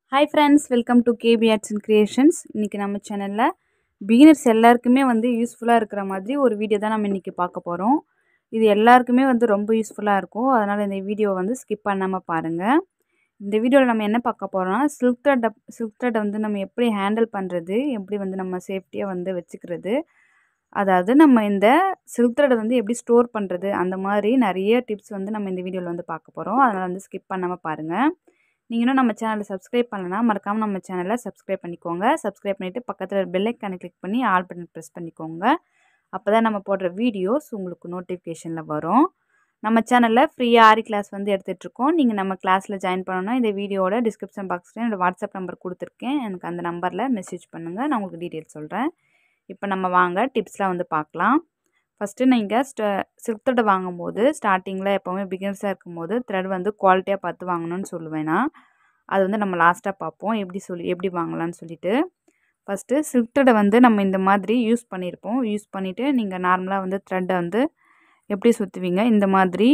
hi friends welcome to KP arts and creations இன்றைக்கி நம்ம சேனலில் பிகினர்ஸ் எல்லாருக்குமே வந்து யூஸ்ஃபுல்லாக இருக்கிற மாதிரி ஒரு வீடியோ தான் நம்ம இன்றைக்கி பார்க்க போகிறோம் இது எல்லாருக்குமே வந்து ரொம்ப யூஸ்ஃபுல்லாக இருக்கும் அதனால் இந்த வீடியோவை வந்து ஸ்கிப் பண்ணாமல் பாருங்கள் இந்த வீடியோவில் நம்ம என்ன பார்க்க போகிறோம்னா சில்க் த்ரெட்டை சில்க் த்ரெட்டை வந்து நம்ம எப்படி ஹேண்டில் பண்ணுறது எப்படி வந்து நம்ம சேஃப்டியாக வந்து வச்சுக்கிறது அதாவது நம்ம இந்த சில்க் த்ரெட்டை வந்து எப்படி ஸ்டோர் பண்ணுறது அந்த மாதிரி நிறைய டிப்ஸ் வந்து நம்ம இந்த வீடியோவில் வந்து பார்க்க போகிறோம் அதனால் வந்து ஸ்கிப் பண்ணாமல் பாருங்கள் நீங்கள் இன்னும் நம்ம சேனலை சப்ஸ்கிரைப் பண்ணலன்னா மறக்காமல் நம்ம சேனலை சப்ஸ்கிரைப் பண்ணிக்கோங்க சப்ஸ்கிரைப் பண்ணிவிட்டு பக்கத்தில் பெல் ஐக்கானை கிளிக் பண்ணி ஆல் பட்டன் ப்ரெஸ் பண்ணிக்கோங்க அப்போ தான் நம்ம போடுற வீடியோஸ் உங்களுக்கு நோட்டிஃபிகேஷனில் வரும் நம்ம சேனலில் ஃப்ரீயாக ஆரி கிளாஸ் வந்து எடுத்துகிட்ருக்கோம் நீங்கள் நம்ம கிளாஸில் ஜாயின் பண்ணணும்னா இந்த வீடியோட டிஸ்கிரிப்ஷன் பாக்ஸில் என்னோடய வாட்ஸ்அப் நம்பர் கொடுத்துருக்கேன் எனக்கு அந்த நம்பரில் மெசேஜ் பண்ணுங்கள் நான் உங்களுக்கு டீட்டெயில்ஸ் சொல்கிறேன் இப்போ நம்ம வாங்க டிப்ஸ்லாம் வந்து பார்க்கலாம் ஃபஸ்ட்டு நீங்கள் ஸ்ட சில்க் த்ரெட் வாங்கும்போது ஸ்டார்டிங்கில் எப்போவுமே பிகினர்ஸாக இருக்கும்போது த்ரெட் வந்து குவாலிட்டியாக பார்த்து வாங்கணும்னு சொல்லுவேன்னா அது வந்து நம்ம லாஸ்ட்டாக பார்ப்போம் எப்படி சொல்லி எப்படி வாங்கலாம்னு சொல்லிட்டு ஃபஸ்ட்டு சில்க் த்ரெட்டை வந்து நம்ம இந்த மாதிரி யூஸ் பண்ணியிருப்போம் யூஸ் பண்ணிவிட்டு நீங்கள் நார்மலாக வந்து த்ரெட்டை வந்து எப்படி சுற்றுவீங்க இந்த மாதிரி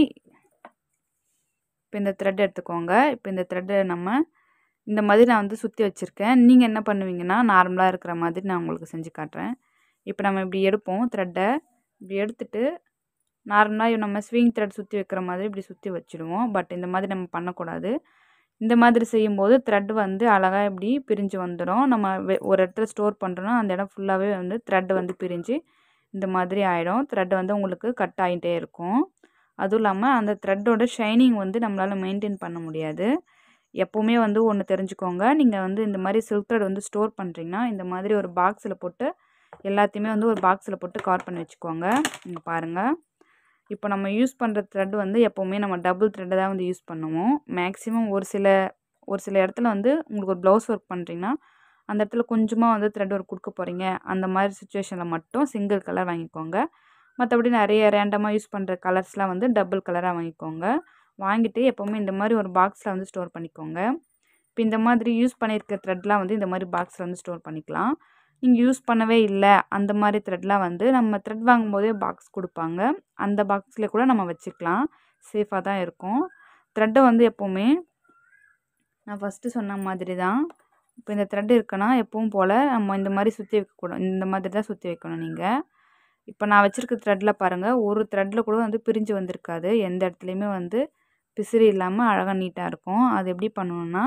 இப்போ இந்த த்ரெட் எடுத்துக்கோங்க இப்போ இந்த த்ரெட்டை நம்ம இந்த மாதிரி நான் வந்து சுற்றி வச்சுருக்கேன் நீங்கள் என்ன பண்ணுவீங்கன்னா நார்மலாக இருக்கிற மாதிரி நான் உங்களுக்கு செஞ்சு காட்டுறேன் இப்போ நம்ம இப்படி எடுப்போம் த்ரெட்டை இப்படி எடுத்துட்டு நார்மலாக நம்ம ஸ்விங் த்ரெட் சுற்றி வைக்கிற மாதிரி இப்படி சுற்றி வச்சுடுவோம் பட் இந்த மாதிரி நம்ம பண்ணக்கூடாது இந்த மாதிரி செய்யும்போது த்ரெட் வந்து அழகாக இப்படி பிரிஞ்சு வந்துடும் நம்ம ஒரு இடத்துல ஸ்டோர் பண்ணுறோன்னா அந்த இடம் ஃபுல்லாகவே வந்து த்ரெட் வந்து பிரிஞ்சு இந்த மாதிரி ஆகிடும் த்ரெட் வந்து உங்களுக்கு கட் ஆகிட்டே இருக்கும் அதுவும் இல்லாமல் அந்த த்ரெட்டோட ஷைனிங் வந்து நம்மளால் மெயின்டைன் பண்ண முடியாது எப்போவுமே வந்து ஒன்று தெரிஞ்சுக்கோங்க நீங்கள் வந்து இந்த மாதிரி சில்க் த்ரெட் வந்து ஸ்டோர் பண்ணுறீங்கன்னா இந்த மாதிரி ஒரு பாக்ஸில் போட்டு எல்லாத்தையுமே வந்து ஒரு பாக்ஸில் போட்டு கவர் பண்ணி வச்சுக்கோங்க இங்கே பாருங்கள் இப்போ நம்ம யூஸ் பண்ணுற த்ரெட் வந்து எப்போவுமே நம்ம டபுள் த்ரெட்டை தான் வந்து யூஸ் பண்ணுவோம் மேக்ஸிமம் ஒரு சில ஒரு சில இடத்துல வந்து உங்களுக்கு ஒரு ப்ளவுஸ் ஒர்க் பண்ணுறீங்கன்னா அந்த இடத்துல கொஞ்சமாக வந்து த்ரெட் ஒர்க் கொடுக்க போகிறீங்க அந்த மாதிரி சுச்சுவேஷனில் மட்டும் சிங்கிள் கலர் வாங்கிக்கோங்க மற்றபடி நிறைய ரேண்டமாக யூஸ் பண்ணுற கலர்ஸ்லாம் வந்து டபுள் கலராக வாங்கிக்கோங்க வாங்கிட்டு எப்போவுமே இந்த மாதிரி ஒரு பாக்ஸில் வந்து ஸ்டோர் பண்ணிக்கோங்க இப்போ இந்த மாதிரி யூஸ் பண்ணியிருக்க த்ரெட்லாம் வந்து இந்த மாதிரி பாக்ஸில் வந்து ஸ்டோர் பண்ணிக்கலாம் நீங்கள் யூஸ் பண்ணவே இல்லை அந்த மாதிரி த்ரெட்லாம் வந்து நம்ம த்ரெட் வாங்கும்போதே பாக்ஸ் கொடுப்பாங்க அந்த பாக்ஸில் கூட நம்ம வச்சுக்கலாம் சேஃபாக தான் இருக்கும் த்ரெட்டை வந்து எப்போவுமே நான் ஃபஸ்ட்டு சொன்ன மாதிரி தான் இப்போ இந்த த்ரெட் இருக்குன்னா எப்பவும் போல் நம்ம இந்த மாதிரி சுற்றி வைக்கக்கூடாது இந்த மாதிரி தான் சுற்றி வைக்கணும் நீங்கள் இப்போ நான் வச்சுருக்க த்ரெட்டில் பாருங்கள் ஒரு த்ரெட்டில் கூட வந்து பிரிஞ்சு வந்திருக்காது எந்த இடத்துலையுமே வந்து பிசிறி இல்லாமல் அழகாக நீட்டாக இருக்கும் அது எப்படி பண்ணணுன்னா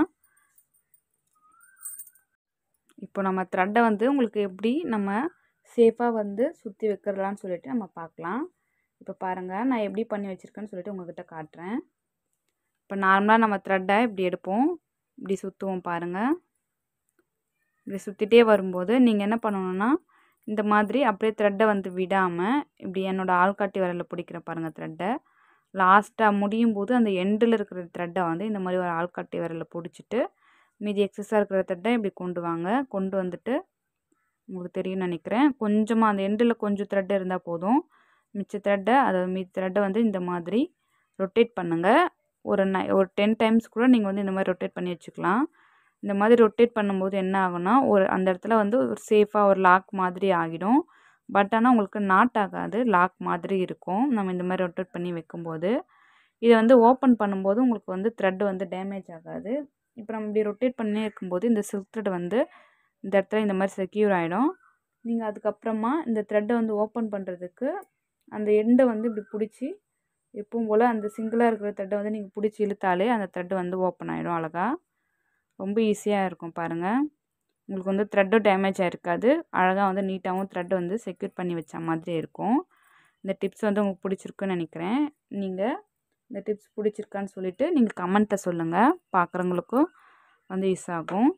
இப்போ நம்ம த்ரெட்டை வந்து உங்களுக்கு எப்படி நம்ம சேஃபாக வந்து சுற்றி வைக்கிறலான்னு சொல்லிட்டு நம்ம பார்க்கலாம் இப்போ பாருங்கள் நான் எப்படி பண்ணி வச்சுருக்கேன்னு சொல்லிட்டு உங்கள்கிட்ட காட்டுறேன் இப்போ நார்மலாக நம்ம த்ரெட்டை இப்படி எடுப்போம் இப்படி சுற்றுவோம் பாருங்கள் இப்படி சுற்றிட்டே வரும்போது நீங்கள் என்ன பண்ணணுன்னா இந்த மாதிரி அப்படியே த்ரெட்டை வந்து விடாமல் இப்படி என்னோடய ஆள்காட்டி விரலில் பிடிக்கிற பாருங்கள் த்ரெட்டை லாஸ்ட்டாக முடியும் போது அந்த எண்டில் இருக்கிற த்ரெட்டை வந்து இந்த மாதிரி ஒரு ஆள்காட்டி விரலில் பிடிச்சிட்டு மீதி எக்ஸஸாக இருக்கிற த்ரெட்டை இப்படி கொண்டு வாங்க கொண்டு வந்துட்டு உங்களுக்கு தெரியும்னு நினைக்கிறேன் கொஞ்சமாக அந்த எண்டில் கொஞ்சம் த்ரெட் இருந்தால் போதும் மிச்ச த்ரெட்டை அதாவது மீதி த்ரெட்டை வந்து இந்த மாதிரி ரொட்டேட் பண்ணுங்கள் ஒரு நை ஒரு டென் டைம்ஸ் கூட நீங்கள் வந்து இந்த மாதிரி ரொட்டேட் பண்ணி வச்சுக்கலாம் இந்த மாதிரி ரொட்டேட் பண்ணும்போது என்ன ஆகும்னா ஒரு அந்த இடத்துல வந்து ஒரு சேஃபாக ஒரு லாக் மாதிரி ஆகிடும் பட் ஆனால் உங்களுக்கு நாட் ஆகாது லாக் மாதிரி இருக்கும் நம்ம இந்த மாதிரி ரொட்டேட் பண்ணி வைக்கும்போது இதை வந்து ஓப்பன் பண்ணும்போது உங்களுக்கு வந்து த்ரெட் வந்து டேமேஜ் ஆகாது இப்போ நம்ம இப்படி ரொட்டேட் பண்ணி இருக்கும்போது இந்த சில்க் த்ரெட் வந்து இந்த இடத்துல இந்த மாதிரி செக்யூர் ஆகிடும் நீங்கள் அதுக்கப்புறமா இந்த த்ரெட்டை வந்து ஓப்பன் பண்ணுறதுக்கு அந்த எண்டை வந்து இப்படி பிடிச்சி எப்பவும் போல் அந்த சிங்கிளாக இருக்கிற த்ரெட்டை வந்து நீங்கள் பிடிச்சி இழுத்தாலே அந்த த்ரெட்டு வந்து ஓப்பன் ஆகிடும் அழகாக ரொம்ப ஈஸியாக இருக்கும் பாருங்கள் உங்களுக்கு வந்து த்ரெட்டும் டேமேஜ் ஆகிருக்காது அழகாக வந்து நீட்டாகவும் த்ரெட் வந்து செக்யூர் பண்ணி வச்ச மாதிரி இருக்கும் இந்த டிப்ஸ் வந்து உங்களுக்கு பிடிச்சிருக்குன்னு நினைக்கிறேன் நீங்கள் இந்த டிப்ஸ் பிடிச்சிருக்கான்னு சொல்லிவிட்டு நீங்கள் கமெண்ட்டை சொல்லுங்கள் பார்க்குறவங்களுக்கும் வந்து யூஸ் ஆகும்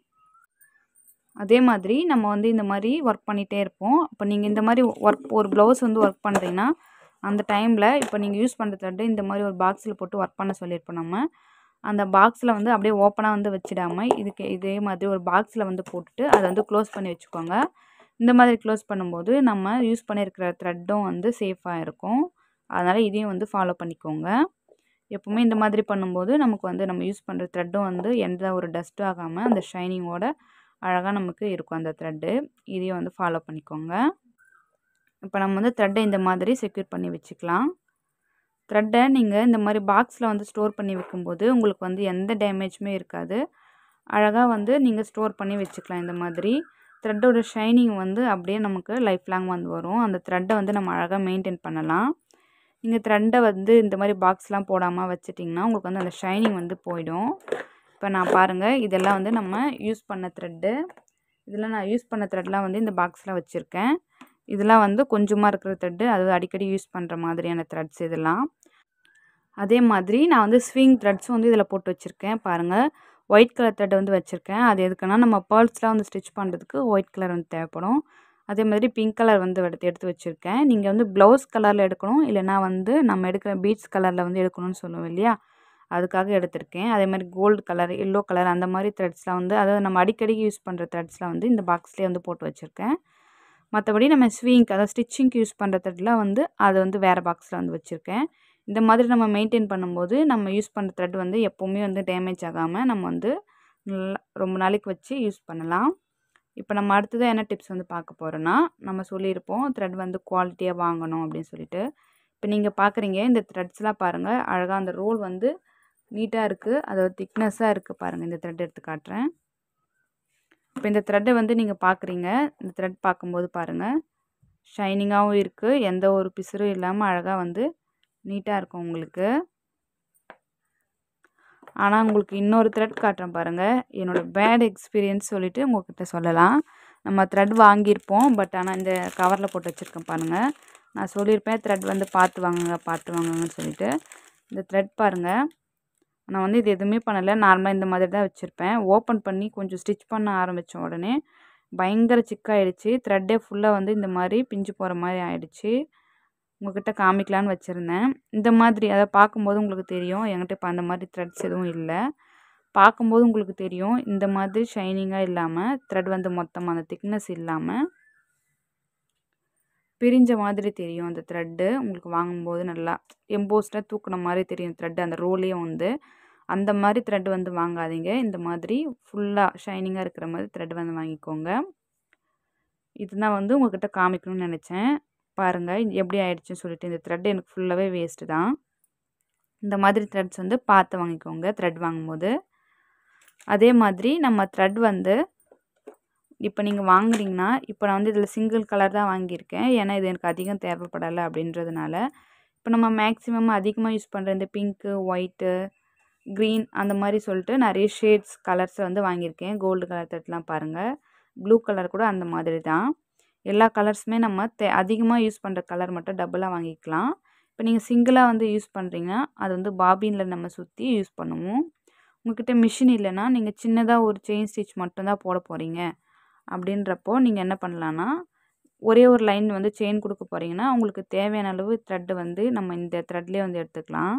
அதே மாதிரி நம்ம வந்து இந்த மாதிரி ஒர்க் பண்ணிகிட்டே இருப்போம் இப்போ நீங்கள் இந்த மாதிரி ஒர்க் ஒரு ப்ளவுஸ் வந்து ஒர்க் பண்ணுறீங்கன்னா அந்த டைமில் இப்போ நீங்கள் யூஸ் பண்ணுற த்ரெட்டு இந்த மாதிரி ஒரு பாக்ஸில் போட்டு ஒர்க் பண்ண சொல்லியிருப்போம் நம்ம அந்த பாக்ஸில் வந்து அப்படியே ஓப்பனாக வந்து வச்சிடாமல் இதுக்கு இதே மாதிரி ஒரு பாக்ஸில் வந்து போட்டுட்டு அதை வந்து க்ளோஸ் பண்ணி வச்சுக்கோங்க இந்த மாதிரி க்ளோஸ் பண்ணும்போது நம்ம யூஸ் பண்ணியிருக்கிற த்ரெட்டும் வந்து சேஃபாக இருக்கும் அதனால் இதையும் வந்து ஃபாலோ பண்ணிக்கோங்க எப்போவுமே இந்த மாதிரி பண்ணும்போது நமக்கு வந்து நம்ம யூஸ் பண்ணுற த்ரெட்டும் வந்து எந்த ஒரு டஸ்ட்டும் ஆகாமல் அந்த ஷைனிங்கோட அழகாக நமக்கு இருக்கும் அந்த த்ரெட்டு இதையும் வந்து ஃபாலோ பண்ணிக்கோங்க இப்போ நம்ம வந்து த்ரெட்டை இந்த மாதிரி செக்யூர் பண்ணி வச்சுக்கலாம் த்ரெட்டை நீங்கள் இந்த மாதிரி பாக்ஸில் வந்து ஸ்டோர் பண்ணி வைக்கும்போது உங்களுக்கு வந்து எந்த டேமேஜுமே இருக்காது அழகாக வந்து நீங்கள் ஸ்டோர் பண்ணி வச்சுக்கலாம் இந்த மாதிரி த்ரெட்டோட ஷைனிங் வந்து அப்படியே நமக்கு லைஃப் லாங் வந்து வரும் அந்த த்ரெட்டை வந்து நம்ம அழகாக மெயின்டைன் பண்ணலாம் நீங்கள் த்ரெட்டை வந்து இந்த மாதிரி பாக்ஸ்லாம் போடாமல் வச்சிட்டிங்கன்னா உங்களுக்கு வந்து அந்த ஷைனிங் வந்து போயிடும் இப்போ நான் பாருங்கள் இதெல்லாம் வந்து நம்ம யூஸ் பண்ண த்ரெட்டு இதெல்லாம் நான் யூஸ் பண்ண த்ரெட்லாம் வந்து இந்த பாக்ஸில் வச்சுருக்கேன் இதெல்லாம் வந்து கொஞ்சமாக இருக்கிற த்ரெட்டு அது அடிக்கடி யூஸ் பண்ணுற மாதிரியான த்ரெட்ஸ் இதெல்லாம் அதே மாதிரி நான் வந்து ஸ்விங் த்ரெட்ஸும் வந்து இதில் போட்டு வச்சுருக்கேன் பாருங்கள் ஒயிட் கலர் த்ரெட் வந்து வச்சுருக்கேன் அது எதுக்குன்னா நம்ம பேர்ல்ஸ்லாம் வந்து ஸ்டிச் பண்ணுறதுக்கு ஒயிட் கலர் வந்து தேவைப்படும் அதே மாதிரி பிங்க் கலர் வந்து எடுத்து எடுத்து வச்சுருக்கேன் நீங்கள் வந்து ப்ளவுஸ் கலரில் எடுக்கணும் இல்லைனா வந்து நம்ம எடுக்கிற பீட்ஸ் கலரில் வந்து எடுக்கணும்னு சொல்லுவோம் இல்லையா அதுக்காக எடுத்திருக்கேன் அதே மாதிரி கோல்டு கலர் எல்லோ கலர் அந்த மாதிரி த்ரெட்ஸ்லாம் வந்து அதாவது நம்ம அடிக்கடி யூஸ் பண்ணுற த்ரெட்ஸ்லாம் வந்து இந்த பாக்ஸ்லேயே வந்து போட்டு வச்சுருக்கேன் மற்றபடி நம்ம ஸ்விங்க் அதாவது ஸ்டிச்சிங்க்கு யூஸ் பண்ணுற த்ரெட்லாம் வந்து அது வந்து வேறு பாக்ஸில் வந்து வச்சுருக்கேன் இந்த மாதிரி நம்ம மெயின்டைன் பண்ணும்போது நம்ம யூஸ் பண்ணுற த்ரெட் வந்து எப்போவுமே வந்து டேமேஜ் ஆகாமல் நம்ம வந்து நல்லா ரொம்ப நாளைக்கு வச்சு யூஸ் பண்ணலாம் இப்போ நம்ம அடுத்ததாக என்ன டிப்ஸ் வந்து பார்க்க போகிறோன்னா நம்ம சொல்லியிருப்போம் த்ரெட் வந்து குவாலிட்டியாக வாங்கணும் அப்படின்னு சொல்லிட்டு இப்போ நீங்கள் பார்க்குறீங்க இந்த த்ரெட்ஸ்லாம் பாருங்கள் அழகாக அந்த ரோல் வந்து நீட்டாக இருக்குது அதோட திக்னஸ்ஸாக இருக்குது பாருங்கள் இந்த த்ரெட் எடுத்து காட்டுறேன் இப்போ இந்த த்ரெட்டை வந்து நீங்கள் பார்க்குறீங்க இந்த த்ரெட் பார்க்கும்போது பாருங்கள் ஷைனிங்காகவும் இருக்குது எந்த ஒரு பிசுறும் இல்லாமல் அழகாக வந்து நீட்டாக இருக்கும் உங்களுக்கு ஆனால் உங்களுக்கு இன்னொரு த்ரெட் காட்டுறேன் பாருங்கள் என்னோடய பேட் எக்ஸ்பீரியன்ஸ் சொல்லிவிட்டு உங்கள்கிட்ட சொல்லலாம் நம்ம த்ரெட் வாங்கியிருப்போம் பட் ஆனால் இந்த கவரில் போட்டு வச்சுருக்கேன் பாருங்கள் நான் சொல்லியிருப்பேன் த்ரெட் வந்து பார்த்து வாங்குங்க பார்த்து வாங்குங்கன்னு சொல்லிட்டு இந்த த்ரெட் பாருங்கள் நான் வந்து இது எதுவுமே பண்ணலை நார்மலாக இந்த மாதிரி தான் வச்சுருப்பேன் ஓப்பன் பண்ணி கொஞ்சம் ஸ்டிச் பண்ண ஆரம்பித்த உடனே பயங்கர சிக்காயிடுச்சு த்ரெட்டே ஃபுல்லாக வந்து இந்த மாதிரி பிஞ்சு போகிற மாதிரி ஆயிடுச்சு உங்கள்கிட்ட காமிக்கலான்னு வச்சுருந்தேன் இந்த மாதிரி அதை பார்க்கும்போது உங்களுக்கு தெரியும் என்கிட்ட இப்போ அந்த மாதிரி த்ரெட்ஸ் எதுவும் இல்லை பார்க்கும்போது உங்களுக்கு தெரியும் இந்த மாதிரி ஷைனிங்காக இல்லாமல் த்ரெட் வந்து மொத்தமாக அந்த திக்னஸ் இல்லாமல் பிரிஞ்ச மாதிரி தெரியும் அந்த த்ரெட்டு உங்களுக்கு வாங்கும்போது நல்லா எம்போஸ்டாக தூக்குன மாதிரி தெரியும் த்ரெட்டு அந்த ரோலையும் வந்து அந்த மாதிரி த்ரெட் வந்து வாங்காதீங்க இந்த மாதிரி ஃபுல்லாக ஷைனிங்காக இருக்கிற மாதிரி த்ரெட் வந்து வாங்கிக்கோங்க இதுதான் வந்து உங்கள்கிட்ட காமிக்கணும்னு நினச்சேன் பாருங்கள் எப்படி ஆயிடுச்சுன்னு சொல்லிட்டு இந்த த்ரெட் எனக்கு ஃபுல்லாகவே வேஸ்ட்டு தான் இந்த மாதிரி த்ரெட்ஸ் வந்து பார்த்து வாங்கிக்கோங்க த்ரெட் வாங்கும்போது அதே மாதிரி நம்ம த்ரெட் வந்து இப்போ நீங்கள் வாங்குறீங்கன்னா இப்போ நான் வந்து இதில் சிங்கிள் கலர் தான் வாங்கியிருக்கேன் ஏன்னா இது எனக்கு அதிகம் தேவைப்படலை அப்படின்றதுனால இப்போ நம்ம மேக்ஸிமம் அதிகமாக யூஸ் பண்ணுற இந்த பிங்க்கு ஒயிட்டு க்ரீன் அந்த மாதிரி சொல்லிட்டு நிறைய ஷேட்ஸ் கலர்ஸ் வந்து வாங்கியிருக்கேன் கோல்டு கலர் த்ரெட்லாம் பாருங்கள் ப்ளூ கலர் கூட அந்த மாதிரி தான் எல்லா கலர்ஸுமே நம்ம தே அதிகமாக யூஸ் பண்ணுற கலர் மட்டும் டபுளாக வாங்கிக்கலாம் இப்போ நீங்கள் சிங்கிளாக வந்து யூஸ் பண்ணுறீங்கன்னா அது வந்து பாபினில் நம்ம சுற்றி யூஸ் பண்ணுவோம் உங்கள்கிட்ட மிஷின் இல்லைன்னா நீங்கள் சின்னதாக ஒரு செயின் ஸ்டிச் மட்டும்தான் போட போகிறீங்க அப்படின்றப்போ நீங்கள் என்ன பண்ணலான்னா ஒரே ஒரு லைன் வந்து செயின் கொடுக்க போகிறீங்கன்னா உங்களுக்கு தேவையான அளவு த்ரெட்டு வந்து நம்ம இந்த த்ரெட்லேயே வந்து எடுத்துக்கலாம்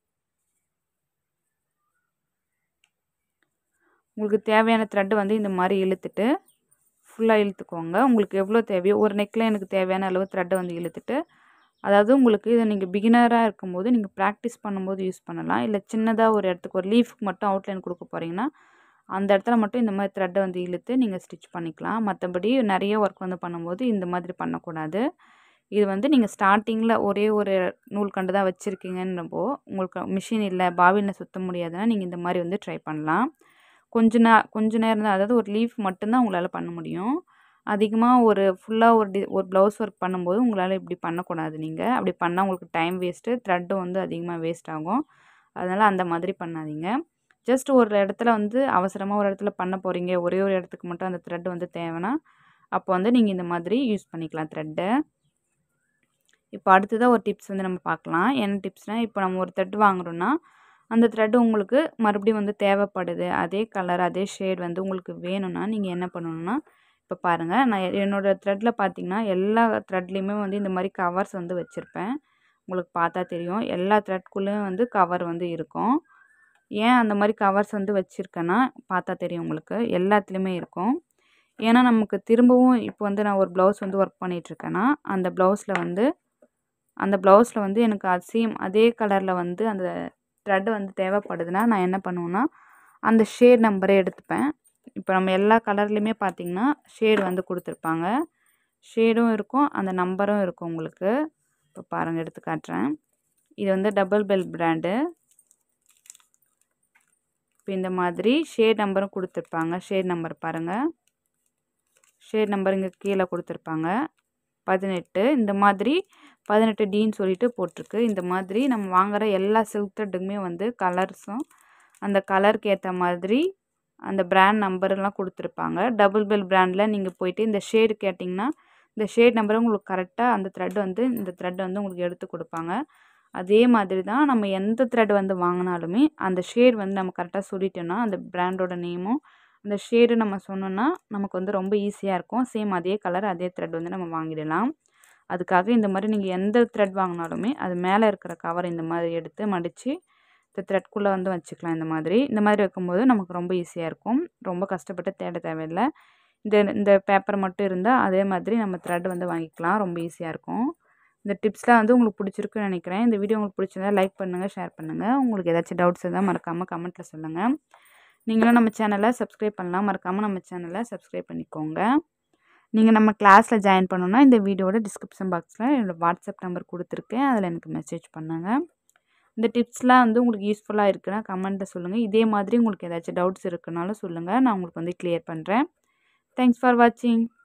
உங்களுக்கு தேவையான த்ரெட்டு வந்து இந்த மாதிரி இழுத்துட்டு ஃபுல்லாக இழுத்துக்கோங்க உங்களுக்கு எவ்வளோ தேவையோ ஒரு நெக்கில் எனக்கு தேவையான அளவு த்ரெட்டை வந்து இழுத்துட்டு அதாவது உங்களுக்கு இதை நீங்கள் பிகினராக இருக்கும்போது நீங்கள் ப்ராக்டிஸ் பண்ணும்போது யூஸ் பண்ணலாம் இல்லை சின்னதாக ஒரு இடத்துக்கு ஒரு லீஃப்க்கு மட்டும் அவுட்லைன் கொடுக்க போகிறீங்கன்னா அந்த இடத்துல மட்டும் இந்த மாதிரி த்ரெட்டை வந்து இழுத்து நீங்கள் ஸ்டிச் பண்ணிக்கலாம் மற்றபடி நிறைய ஒர்க் வந்து பண்ணும்போது இந்த மாதிரி பண்ணக்கூடாது இது வந்து நீங்கள் ஸ்டார்டிங்கில் ஒரே ஒரு நூல்கண்டு தான் வச்சுருக்கீங்கன்னப்போ உங்களுக்கு மிஷின் இல்லை பாபினில் சுற்ற முடியாதுன்னா நீங்கள் இந்த மாதிரி வந்து ட்ரை பண்ணலாம் கொஞ்ச நே கொஞ்ச நேரம் தான் அதாவது ஒரு லீஃப் மட்டும்தான் உங்களால் பண்ண முடியும் அதிகமாக ஒரு ஃபுல்லாக ஒரு டி ஒரு ப்ளவுஸ் ஒர்க் பண்ணும்போது உங்களால் இப்படி பண்ணக்கூடாது நீங்கள் அப்படி பண்ணால் உங்களுக்கு டைம் வேஸ்ட்டு த்ரெட்டும் வந்து அதிகமாக வேஸ்ட் ஆகும் அதனால் அந்த மாதிரி பண்ணாதீங்க ஜஸ்ட் ஒரு இடத்துல வந்து அவசரமாக ஒரு இடத்துல பண்ண போகிறீங்க ஒரே ஒரு இடத்துக்கு மட்டும் அந்த த்ரெட் வந்து தேவைன்னா அப்போ வந்து நீங்கள் இந்த மாதிரி யூஸ் பண்ணிக்கலாம் த்ரெட்டை இப்போ அடுத்ததாக ஒரு டிப்ஸ் வந்து நம்ம பார்க்கலாம் என்ன டிப்ஸ்னால் இப்போ நம்ம ஒரு த்ரெட் வாங்குறோன்னா அந்த த்ரெட்டு உங்களுக்கு மறுபடியும் வந்து தேவைப்படுது அதே கலர் அதே ஷேட் வந்து உங்களுக்கு வேணும்னா நீங்கள் என்ன பண்ணணுன்னா இப்போ பாருங்கள் நான் என்னோடய த்ரெட்டில் பார்த்தீங்கன்னா எல்லா த்ரெட்லேயுமே வந்து இந்த மாதிரி கவர்ஸ் வந்து வச்சுருப்பேன் உங்களுக்கு பார்த்தா தெரியும் எல்லா த்ரெட்குள்ளேயும் வந்து கவர் வந்து இருக்கும் ஏன் அந்த மாதிரி கவர்ஸ் வந்து வச்சுருக்கேன்னா பார்த்தா தெரியும் உங்களுக்கு எல்லாத்துலேயுமே இருக்கும் ஏன்னா நமக்கு திரும்பவும் இப்போ வந்து நான் ஒரு ப்ளவுஸ் வந்து ஒர்க் பண்ணிகிட்ருக்கேன்னா அந்த ப்ளவுஸில் வந்து அந்த ப்ளவுஸில் வந்து எனக்கு அது சேம் அதே கலரில் வந்து அந்த த்ரெட் வந்து தேவைப்படுதுன்னா நான் என்ன பண்ணுவேன்னா அந்த ஷேட் நம்பரே எடுத்துப்பேன் இப்போ நம்ம எல்லா கலர்லேயுமே பார்த்திங்கன்னா ஷேடு வந்து கொடுத்துருப்பாங்க ஷேடும் இருக்கும் அந்த நம்பரும் இருக்கும் உங்களுக்கு இப்போ பாருங்கள் எடுத்து காட்டுறேன் இது வந்து டபுள் பெல் பிராண்டு இப்போ இந்த மாதிரி ஷேட் நம்பரும் கொடுத்துருப்பாங்க ஷேட் நம்பர் பாருங்கள் ஷேட் நம்பர் இங்கே கீழே கொடுத்துருப்பாங்க பதினெட்டு இந்த மாதிரி பதினெட்டு டின்னு சொல்லிட்டு போட்டிருக்கு இந்த மாதிரி நம்ம வாங்குகிற எல்லா சில்க் த்ரெட்டுக்குமே வந்து கலர்ஸும் அந்த கலருக்கு ஏற்ற மாதிரி அந்த பிராண்ட் நம்பர்லாம் கொடுத்துருப்பாங்க டபுள் பெல் பிராண்டில் நீங்கள் போயிட்டு இந்த ஷேடு கேட்டிங்கன்னா இந்த ஷேட் நம்பரை உங்களுக்கு கரெக்டாக அந்த த்ரெட் வந்து இந்த த்ரெட் வந்து உங்களுக்கு எடுத்து கொடுப்பாங்க அதே மாதிரி தான் நம்ம எந்த த்ரெட் வந்து வாங்கினாலுமே அந்த ஷேட் வந்து நம்ம கரெக்டாக சொல்லிட்டோன்னா அந்த பிராண்டோட நேமும் அந்த ஷேடு நம்ம சொன்னோன்னா நமக்கு வந்து ரொம்ப ஈஸியாக இருக்கும் சேம் அதே கலர் அதே த்ரெட் வந்து நம்ம வாங்கிடலாம் அதுக்காக இந்த மாதிரி நீங்கள் எந்த த்ரெட் வாங்கினாலுமே அது மேலே இருக்கிற கவர் இந்த மாதிரி எடுத்து மடித்து இந்த த்ரெட்குள்ளே வந்து வச்சுக்கலாம் இந்த மாதிரி இந்த மாதிரி வைக்கும்போது நமக்கு ரொம்ப ஈஸியாக இருக்கும் ரொம்ப கஷ்டப்பட்டு தேட தேவையில்லை இந்த இந்த பேப்பர் மட்டும் இருந்தால் அதே மாதிரி நம்ம த்ரெட் வந்து வாங்கிக்கலாம் ரொம்ப ஈஸியாக இருக்கும் இந்த டிப்ஸ்லாம் வந்து உங்களுக்கு பிடிச்சிருக்குன்னு நினைக்கிறேன் இந்த வீடியோ உங்களுக்கு பிடிச்சிருந்தா லைக் பண்ணுங்கள் ஷேர் பண்ணுங்கள் உங்களுக்கு ஏதாச்சும் டவுட்ஸ் இருந்தால் மறக்காமல் கமெண்ட்டில் சொல்லுங்கள் நீங்களும் நம்ம சேனலை சப்ஸ்கிரைப் பண்ணலாம் மறக்காமல் நம்ம சேனலை சப்ஸ்கிரைப் பண்ணிக்கோங்க நீங்கள் நம்ம கிளாஸில் ஜாயின் பண்ணணுன்னா இந்த வீடியோட டிஸ்கிரிப்ஷன் பாக்ஸில் என்னோடய வாட்ஸ்அப் நம்பர் கொடுத்துருக்கேன் அதில் எனக்கு மெசேஜ் பண்ணுங்கள் இந்த டிப்ஸ்லாம் வந்து உங்களுக்கு யூஸ்ஃபுல்லாக இருக்குன்னா கமெண்ட்டில் சொல்லுங்கள் இதே மாதிரி உங்களுக்கு ஏதாச்சும் டவுட்ஸ் இருக்குனாலும் சொல்லுங்கள் நான் உங்களுக்கு வந்து கிளியர் பண்ணுறேன் தேங்க்ஸ் ஃபார் வாட்சிங்